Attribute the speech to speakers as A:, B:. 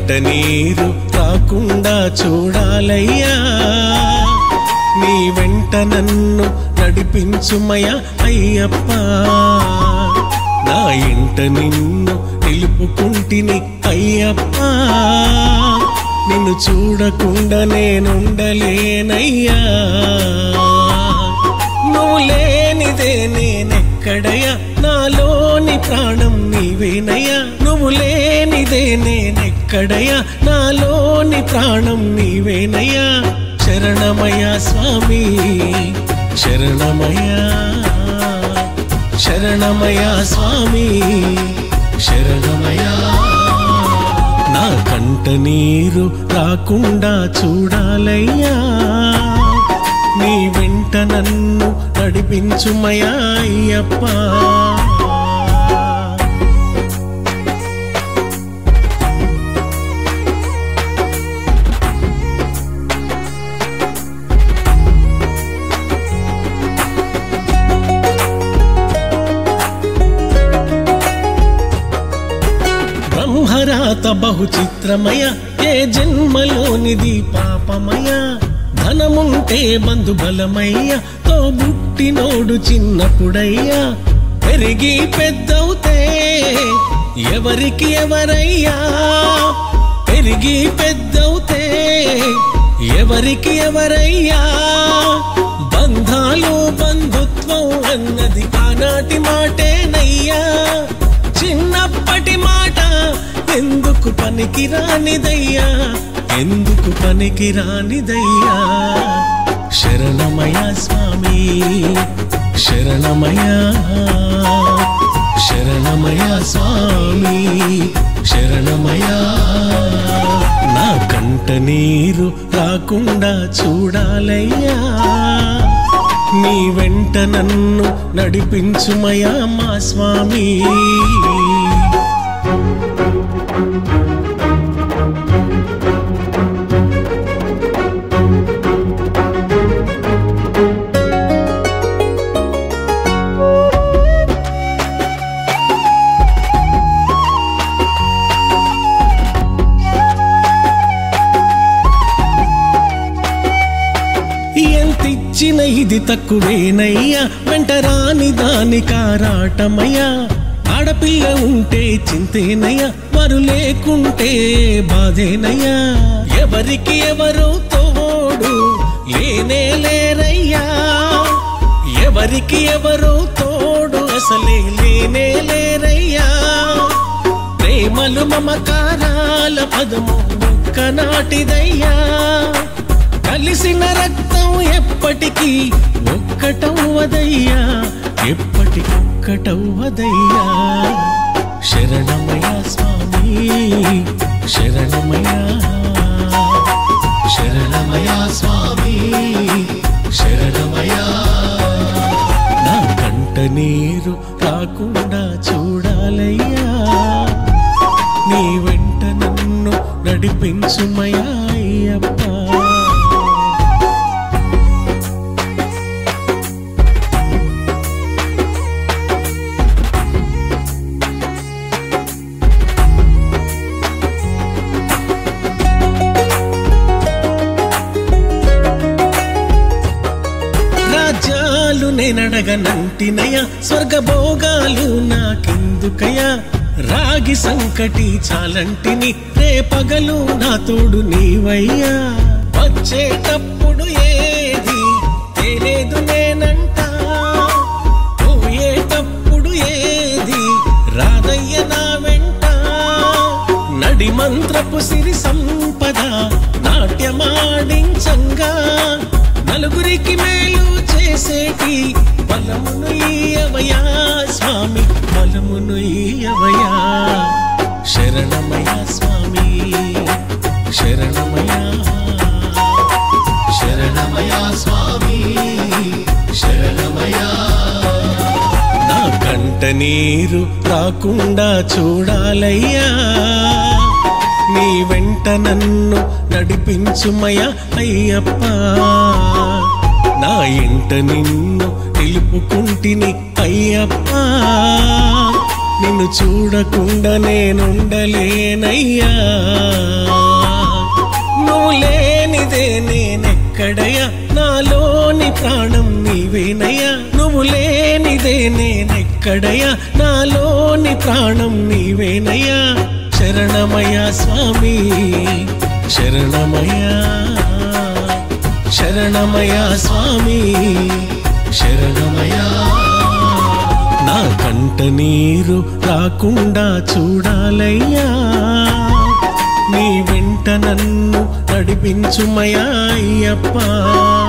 A: నీరు రాకుండా చూడాలయ్యా నీ వెంట నన్ను నడిపించుమయ అయ్యప్ప నా ఇంట నిన్ను నిలుపుకుంటిని అయ్యప్ప నిన్ను చూడకుండా నేనుండలేనయ్యా నువ్వు లేనిదే నేనెక్కడయ్యా నాలోని ప్రాణం నీవేనయ్యా నువ్వు లేనిదే నేనెక్కడయ్యా నాలోని ప్రాణం నీవేనయ్యా శరణమయ్యా స్వామి శరణమయ్యా శరణమయ్యా స్వామి శరణమయ్యా నా కంట నీరు రాకుండా చూడాలయ్యా నీ వెంట నన్ను నడిపించుమయా అయ్యప్ప బ్రహ్మరాత బహు చిత్రమయ ఏ జన్మలోనిది పాపమయ ధనముంటే బంధు బలమయ్య తో బుట్టినోడు చిన్నప్పుడయ్యా పెరిగి పెద్దవుతే ఎవరికి ఎవరయ్యా పెరిగి పెద్దవుతే ఎవరికి ఎవరయ్యా బంధాలు బంధుత్వం అన్నది ఆనాటి మాటేనయ్యా చిన్నప్పటి మాట ఎందుకు పనికి రానిదయ్యా ఎందుకు పనికి రానిదయ్యా శరణమయ స్వామి శరణమయ శరణమయ స్వామి శరణమయ నా కంట నీరు రాకుండా చూడాలయ్యా నీ వెంట నన్ను నడిపించుమయా మా స్వామి ఎంతిచ్చిన ఇది తక్కువేనయ్యా వెంట రాని దాని కారాటమయ్యా ఆడపిల్ల ఉంటే చింతేనయ్యా వారు లేకుంటే బాధేనయ్యా ఎవరికి ఎవరు తోడు లేనే లేరయ్యా ఎవరికి ఎవరు తోడు అసలే లేనే లేరయ్యా ప్రేమలు మమకారాల పదము ఒక్కనాటిదయ్యా కలిసిన రక్తం ఎప్పటికీ ఒక్కటవ్వదయ్యా ఎప్పటికొక్కటవ్వదయ్యా శరణమయ స్వామి శరణమయ శరణమయ స్వామి శరణమయ నా కంట నీరు రాకుండా చూడాలయ్యా నీ వెంట నన్ను నడిపించుమయా అయ్యప్ప రాజ్యాలు నేనడగనంటినయా స్వర్గభోగాలు నాకెందుకయా రాగి సంకటి చాలంటిని రే పగలు నా తోడు నీవయ్యా వచ్చేటప్పుడు ఏది తెలియదు నేనంట పోయేటప్పుడు ఏది రాదయ్య నా వెంట నడి మంత్రపు సిరి సంపద నాట్యమాడించంగా నలుగురికి మేలు చేసేటి బలమును ఇయ్యవయా స్వామి బలమును ఇయ్యవయా శరణమయ స్వామి శరణమయ శరణమయ స్వామి శరణమయ నా కంట నీరు రాకుండా చూడాలయ్యా నీ వెంట నన్ను నడిపించుమయ అయ్యప్ప నా ఇంట నిన్ను నిలుపుకుంటిని అయ్యప్ప నిన్ను చూడకుండా నేనుండలేనయ్యా నువ్వు లేనిదే నేనెక్కడయ్యా నాలోని ప్రాణం నీవేనయ్యా నువ్వు లేనిదే నేనెక్కడయ్యా నాలోని ప్రాణం నీవేనయ్యా శరణమయ్యా స్వామి శరణమయ్యా శరణమయ్యా స్వామి శరణమయ్యా నా కంట నీరు రాకుండా చూడాలయ్యా నీ వెంట నన్ను నడిపించుమయా అయ్యప్ప